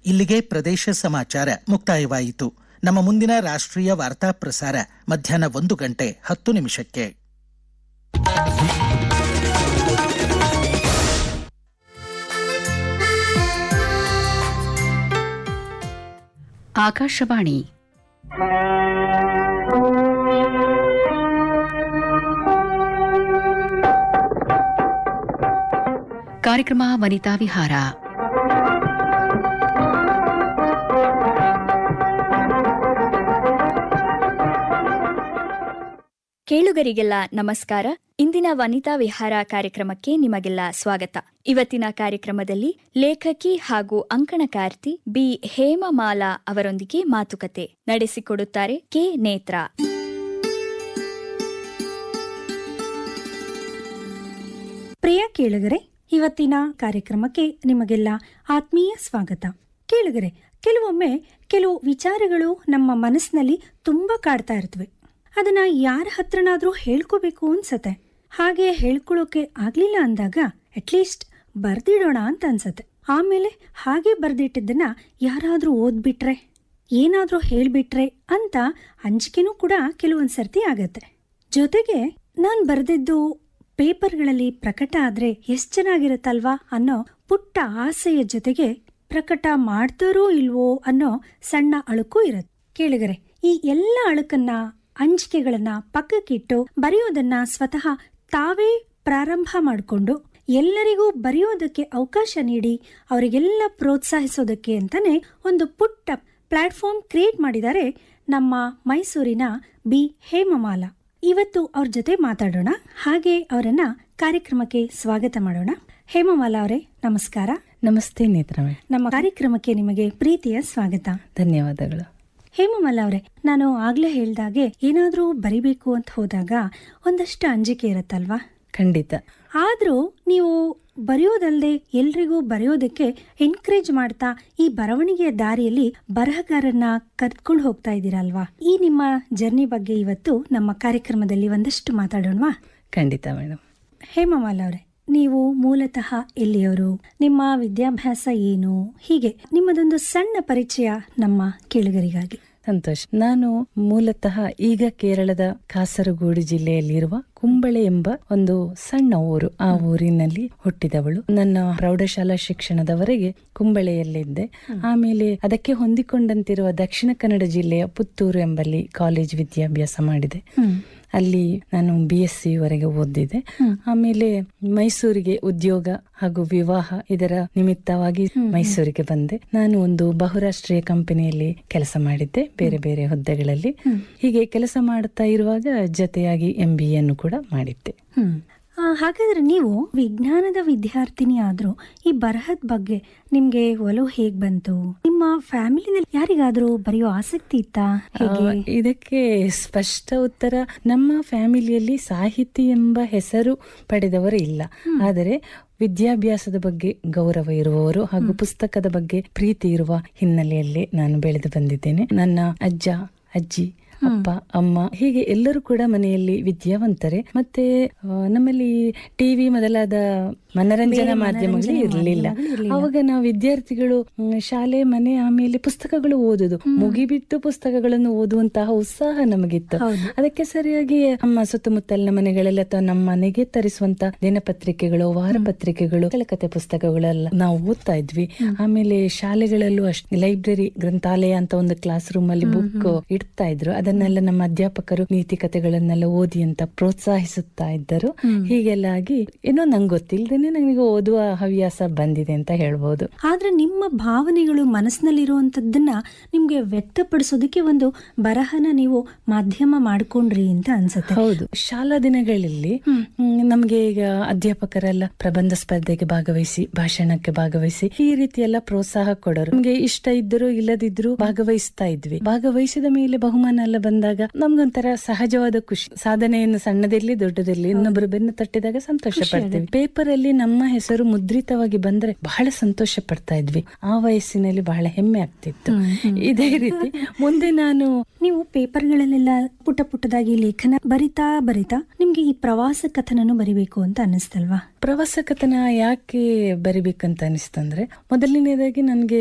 ಇಲ್ಲಿಗೆ ಪ್ರದೇಶ ಸಮಾಚಾರ ಮುಕ್ತಾಯವಾಯಿತು ನಮ್ಮ ಮುಂದಿನ ರಾಷ್ಟ್ರೀಯ ವಾರ್ತಾ ಪ್ರಸಾರ ಮಧ್ಯಾಹ್ನ ಒಂದು ಗಂಟೆ ಹತ್ತು ನಿಮಿಷಕ್ಕೆ ಆಕಾಶವಾಣಿ ಕಾರ್ಯಕ್ರಮ ವನಿತಾ ವಿಹಾರ ಕೇಳುಗರಿಗೆಲ್ಲ ನಮಸ್ಕಾರ ಇಂದಿನ ವನಿತಾ ವಿಹಾರ ಕಾರ್ಯಕ್ರಮಕ್ಕೆ ನಿಮಗೆಲ್ಲ ಸ್ವಾಗತ ಇವತ್ತಿನ ಕಾರ್ಯಕ್ರಮದಲ್ಲಿ ಲೇಖಕಿ ಹಾಗೂ ಅಂಕಣಕಾರ್ತಿ ಬಿ ಹೇಮಮಾಲಾ ಅವರೊಂದಿಗೆ ಮಾತುಕತೆ ನಡೆಸಿಕೊಡುತ್ತಾರೆ ಕೆ ನೇತ್ರ ಪ್ರಿಯ ಕೇಳುಗರೆ ಇವತ್ತಿನ ಕಾರ್ಯಕ್ರಮಕ್ಕೆ ನಿಮಗೆಲ್ಲ ಆತ್ಮೀಯ ಸ್ವಾಗತ ಕೇಳುಗರೆ ಕೆಲವೊಮ್ಮೆ ಕೆಲವು ವಿಚಾರಗಳು ನಮ್ಮ ಮನಸ್ಸಿನಲ್ಲಿ ತುಂಬಾ ಕಾಡ್ತಾ ಇರ್ತವೆ ಅದನ್ನ ಯಾರ ಹತ್ರನಾದ್ರೂ ಹೇಳ್ಕೋಬೇಕು ಅನ್ಸತ್ತೆ ಹಾಗೆ ಹೇಳ್ಕೊಳ್ಳೋಕೆ ಆಗ್ಲಿಲ್ಲ ಅಂದಾಗ ಅಟ್ಲೀಸ್ಟ್ ಬರ್ದಿಡೋಣ ಅಂತ ಅನ್ಸತ್ತೆ ಆಮೇಲೆ ಹಾಗೆ ಬರ್ದಿಟ್ಟಿದ್ದನ್ನ ಯಾರಾದ್ರೂ ಓದ್ಬಿಟ್ರೆ ಏನಾದ್ರೂ ಹೇಳ್ಬಿಟ್ರೆ ಅಂತ ಅಂಜಿಕೆನೂ ಕೂಡ ಕೆಲವೊಂದ್ ಸರ್ತಿ ಆಗತ್ತೆ ಜೊತೆಗೆ ನಾನ್ ಬರ್ದಿದ್ದು ಪೇಪರ್ಗಳಲ್ಲಿ ಪ್ರಕಟ ಆದ್ರೆ ಎಷ್ಟ್ ಚೆನ್ನಾಗಿರುತ್ತಲ್ವಾ ಅನ್ನೋ ಪುಟ್ಟ ಆಸೆಯ ಜೊತೆಗೆ ಪ್ರಕಟ ಮಾಡ್ತಾರೋ ಇಲ್ವೋ ಅನ್ನೋ ಸಣ್ಣ ಅಳುಕು ಇರತ್ತೆ ಕೇಳಿಗರೆ ಈ ಎಲ್ಲ ಅಳುಕನ್ನ ಅಂಜಿಕೆಗಳನ್ನ ಪಕ್ಕಕ್ಕಿಟ್ಟು ಬರೆಯೋದನ್ನ ಸ್ವತಃ ತಾವೇ ಪ್ರಾರಂಭ ಮಾಡಿಕೊಂಡು ಎಲ್ಲರಿಗೂ ಬರೆಯೋದಕ್ಕೆ ಅವಕಾಶ ನೀಡಿ ಅವರಿಗೆಲ್ಲ ಪ್ರೋತ್ಸಾಹಿಸೋದಕ್ಕೆ ಅಂತಾನೆ ಒಂದು ಪುಟ್ಟ ಪ್ಲಾಟ್ಫಾರ್ಮ್ ಕ್ರಿಯೇಟ್ ಮಾಡಿದ್ದಾರೆ ನಮ್ಮ ಮೈಸೂರಿನ ಬಿ ಹೇಮಮಾಲಾ ಇವತ್ತು ಅವ್ರ ಜೊತೆ ಮಾತಾಡೋಣ ಹಾಗೆ ಅವರನ್ನ ಕಾರ್ಯಕ್ರಮಕ್ಕೆ ಸ್ವಾಗತ ಮಾಡೋಣ ಹೇಮಮಾಲಾ ಅವರೇ ನಮಸ್ಕಾರ ನಮಸ್ತೆ ನೇತ್ರಮೆ ನಮ್ಮ ಕಾರ್ಯಕ್ರಮಕ್ಕೆ ನಿಮಗೆ ಪ್ರೀತಿಯ ಸ್ವಾಗತ ಧನ್ಯವಾದಗಳು ಹೇಮಮಲ್ಲ ಅವರೇ ನಾನು ಆಗ್ಲೇ ಹೇಳ್ದಾಗೆ ಏನಾದ್ರೂ ಬರಿಬೇಕು ಅಂತ ಹೋದಾಗ ಒಂದಷ್ಟು ಅಂಜಿಕೆ ಇರತ್ತಲ್ವಾ ಖಂಡಿತ ಆದ್ರೂ ನೀವು ಬರೆಯೋದಲ್ಲದೆ ಎಲ್ರಿಗೂ ಬರೆಯೋದಕ್ಕೆ ಎನ್ಕರೇಜ್ ಮಾಡ್ತಾ ಈ ಬರವಣಿಗೆಯ ದಾರಿಯಲ್ಲಿ ಬರಹಗಾರನ್ನ ಕರ್ಕೊಂಡು ಹೋಗ್ತಾ ಇದ್ದೀರಲ್ವಾ ಈ ನಿಮ್ಮ ಜರ್ನಿ ಬಗ್ಗೆ ಇವತ್ತು ನಮ್ಮ ಕಾರ್ಯಕ್ರಮದಲ್ಲಿ ಒಂದಷ್ಟು ಮಾತಾಡೋಣವಾ ಖಂಡಿತ ಮೇಡಮ್ ಹೇಮಮಾಲ ಅವರೇ ನೀವು ಮೂಲತಃ ಎಲ್ಲಿಯವರು ನಿಮ್ಮ ವಿದ್ಯಾಭ್ಯಾಸ ಏನು ಹೀಗೆ ನಿಮ್ಮದೊಂದು ಸಣ್ಣ ಪರಿಚಯ ನಮ್ಮ ಕೇಳುಗರಿಗಾಗಿ ಸಂತೋಷ್ ನಾನು ಮೂಲತಃ ಈಗ ಕೇರಳದ ಕಾಸರಗೋಡು ಜಿಲ್ಲೆಯಲ್ಲಿರುವ ಕುಂಬಳೆ ಎಂಬ ಒಂದು ಸಣ್ಣ ಊರು ಆ ಊರಿನಲ್ಲಿ ಹುಟ್ಟಿದವಳು ನನ್ನ ಪ್ರೌಢಶಾಲಾ ಶಿಕ್ಷಣದವರೆಗೆ ಕುಂಬಳೆಯಲ್ಲಿದ್ದೆ ಆಮೇಲೆ ಅದಕ್ಕೆ ಹೊಂದಿಕೊಂಡಂತಿರುವ ದಕ್ಷಿಣ ಕನ್ನಡ ಜಿಲ್ಲೆಯ ಪುತ್ತೂರು ಎಂಬಲ್ಲಿ ಕಾಲೇಜ್ ವಿದ್ಯಾಭ್ಯಾಸ ಮಾಡಿದೆ ಅಲ್ಲಿ ನಾನು ಬಿ ಎಸ್ ಸಿ ವರೆಗೆ ಓದಿದೆ ಆಮೇಲೆ ಮೈಸೂರಿಗೆ ಉದ್ಯೋಗ ಹಾಗೂ ವಿವಾಹ ಇದರ ನಿಮಿತ್ತವಾಗಿ ಮೈಸೂರಿಗೆ ಬಂದೆ ನಾನು ಒಂದು ಬಹುರಾಷ್ಟ್ರೀಯ ಕಂಪನಿಯಲ್ಲಿ ಕೆಲಸ ಮಾಡಿದ್ದೆ ಬೇರೆ ಬೇರೆ ಹುದ್ದೆಗಳಲ್ಲಿ ಹೀಗೆ ಕೆಲಸ ಮಾಡುತ್ತಾ ಇರುವಾಗ ಜೊತೆಯಾಗಿ ಎಂ ಬಿ ಅನ್ನು ಕೂಡ ಮಾಡಿದ್ದೆ ಹ್ಮ್ ಆ, ಹಾಗಾದ್ರೆ ನೀವು ವಿಜ್ಞಾನದ ವಿದ್ಯಾರ್ಥಿನಿ ಆದ್ರೂ ಈ ಬರಹದ ಬಗ್ಗೆ ನಿಮ್ಗೆ ಒಲವು ಹೇಗ್ ಬಂತು ನಿಮ್ಮ ಫ್ಯಾಮಿಲಿನಲ್ಲಿ ಯಾರಿಗಾದ್ರೂ ಬರೆಯೋ ಆಸಕ್ತಿ ಇತ್ತಾ ಹೇಗೆ ಆ, ಇದಕ್ಕೆ ಸ್ಪಷ್ಟ ಉತ್ತರ ನಮ್ಮ ಫ್ಯಾಮಿಲಿಯಲ್ಲಿ ಸಾಹಿತಿ ಎಂಬ ಹೆಸರು ಪಡೆದವರು ಇಲ್ಲ ಆದರೆ ವಿದ್ಯಾಭ್ಯಾಸದ ಬಗ್ಗೆ ಗೌರವ ಇರುವವರು ಹಾಗೂ ಪುಸ್ತಕದ ಬಗ್ಗೆ ಪ್ರೀತಿ ಇರುವ ಹಿನ್ನೆಲೆಯಲ್ಲಿ ನಾನು ಬೆಳೆದು ಬಂದಿದ್ದೇನೆ ನನ್ನ ಅಜ್ಜ ಅಜ್ಜಿ ಅಪ್ಪ ಅಮ್ಮ ಹೀಗೆ ಎಲ್ಲರೂ ಕೂಡ ಮನೆಯಲ್ಲಿ ವಿದ್ಯಾವಂತರೆ ಮತ್ತೆ ಆ, ನಮ್ಮಲ್ಲಿ ಟಿವಿ ಮೊದಲಾದ ಮನರಂಜನಾ ಮಾಧ್ಯಮಗಳು ಇರಲಿಲ್ಲ ಅವಾಗ ನಾವು ವಿದ್ಯಾರ್ಥಿಗಳು ಮ್, ಶಾಲೆ ಮನೆ ಆಮೇಲೆ ಪುಸ್ತಕಗಳು ಓದುದು ಮುಗಿಬಿಟ್ಟು ಪುಸ್ತಕಗಳನ್ನು ಓದುವಂತಹ ಉತ್ಸಾಹ ನಮಗಿತ್ತು ಅದಕ್ಕೆ ಸರಿಯಾಗಿ ನಮ್ಮ ಸುತ್ತಮುತ್ತಲಿನ ಮನೆಗಳಲ್ಲಿ ಅಥವಾ ನಮ್ಮ ಮನೆಗೆ ತರಿಸುವಂತ ದಿನಪತ್ರಿಕೆಗಳು ವಾರಪತ್ರಿಕೆಗಳು ಕತೆ ಪುಸ್ತಕಗಳೆಲ್ಲ ನಾವು ಓದ್ತಾ ಇದ್ವಿ ಆಮೇಲೆ ಶಾಲೆಗಳಲ್ಲೂ ಅಷ್ಟೇ ಲೈಬ್ರರಿ ಗ್ರಂಥಾಲಯ ಅಂತ ಒಂದು ಕ್ಲಾಸ್ ರೂಮ್ ಅಲ್ಲಿ ಬುಕ್ ಇಡ್ತಾ ಇದ್ರು ಅದನ್ನೆಲ್ಲ ನಮ್ಮ ಅಧ್ಯಾಪಕರು ನೀತಿ ಕಥೆಗಳನ್ನೆಲ್ಲ ಓದಿ ಅಂತ ಪ್ರೋತ್ಸಾಹಿಸುತ್ತಾ ಇದ್ದರು ಹೀಗೆಲ್ಲ ಆಗಿ ಏನೋ ನಂಗೆ ಗೊತ್ತಿಲ್ಲದೇನೆ ನನಗೆ ಓದುವ ಹವ್ಯಾಸ ಬಂದಿದೆ ಅಂತ ಹೇಳ್ಬೋದು ಆದ್ರೆ ನಿಮ್ಮ ಭಾವನೆಗಳು ಮನಸ್ಸಿನಲ್ಲಿರುವಂತದ್ದನ್ನ ನಿಮ್ಗೆ ವ್ಯಕ್ತಪಡಿಸೋದಕ್ಕೆ ಒಂದು ಬರಹನ ನೀವು ಮಾಧ್ಯಮ ಮಾಡ್ಕೊಂಡ್ರಿ ಅಂತ ಅನ್ಸುತ್ತೆ ಹೌದು ಶಾಲಾ ದಿನಗಳಲ್ಲಿ ಹ್ಮ್, ನಮ್ಗೆ ಈಗ ಅಧ್ಯಾಪಕರೆಲ್ಲ ಪ್ರಬಂಧ ಸ್ಪರ್ಧೆಗೆ ಭಾಗವಹಿಸಿ ಭಾಷಣಕ್ಕೆ ಭಾಗವಹಿಸಿ ಈ ರೀತಿ ಎಲ್ಲ ಪ್ರೋತ್ಸಾಹ ಕೊಡೋರು ನಮ್ಗೆ ಇಷ್ಟ ಇದ್ದರೂ ಇಲ್ಲದಿದ್ರು ಭಾಗವಹಿಸ್ತಾ ಇದ್ವಿ ಭಾಗವಹಿಸಿದ ಮೇಲೆ ಬಹುಮಾನ ಎಲ್ಲ ಬಂದಾಗ ನಮ್ಗೊಂಥರ ಸಹಜವಾದ ಖುಷಿ ಸಾಧನೆಯನ್ನು ಸಣ್ಣದಿರ್ಲಿ ದೊಡ್ಡದಿರ್ಲಿ ಇನ್ನೊಬ್ರು ಬೆನ್ನು ತಟ್ಟಿದಾಗ ಸಂತೋಷ ಪಡ್ತೀವಿ ಪೇಪರ್ ಅಲ್ಲಿ ನಮ್ಮ ಹೆಸರು ಮುದ್ರಿತವಾಗಿ ಬಂದ್ರೆ ಬಹಳ ಸಂತೋಷ ಪಡ್ತಾ ಇದ್ವಿ ಆ ವಯಸ್ಸಿನಲ್ಲಿ ಬಹಳ ಹೆಮ್ಮೆ ಆಗ್ತಿತ್ತು ಇದೇ ರೀತಿ ಮುಂದೆ ನಾನು ನೀವು ಪೇಪರ್ಗಳಲ್ಲೆಲ್ಲ ಪುಟ್ಟ ಪುಟ್ಟದಾಗಿ ಲೇಖನ ಬರಿತಾ ಬರಿತಾ ನಿಮ್ಗೆ ಈ ಪ್ರವಾಸ ಕಥನನು ಬರಿಬೇಕು ಅಂತ ಅನ್ನಿಸ್ತಲ್ವಾ ಪ್ರವಾಸ ಕಥನ ಯಾಕೆ ಬರಿಬೇಕಂತ ಅನಿಸ್ತಂದ್ರೆ ಮೊದಲನೇದಾಗಿ ನನ್ಗೆ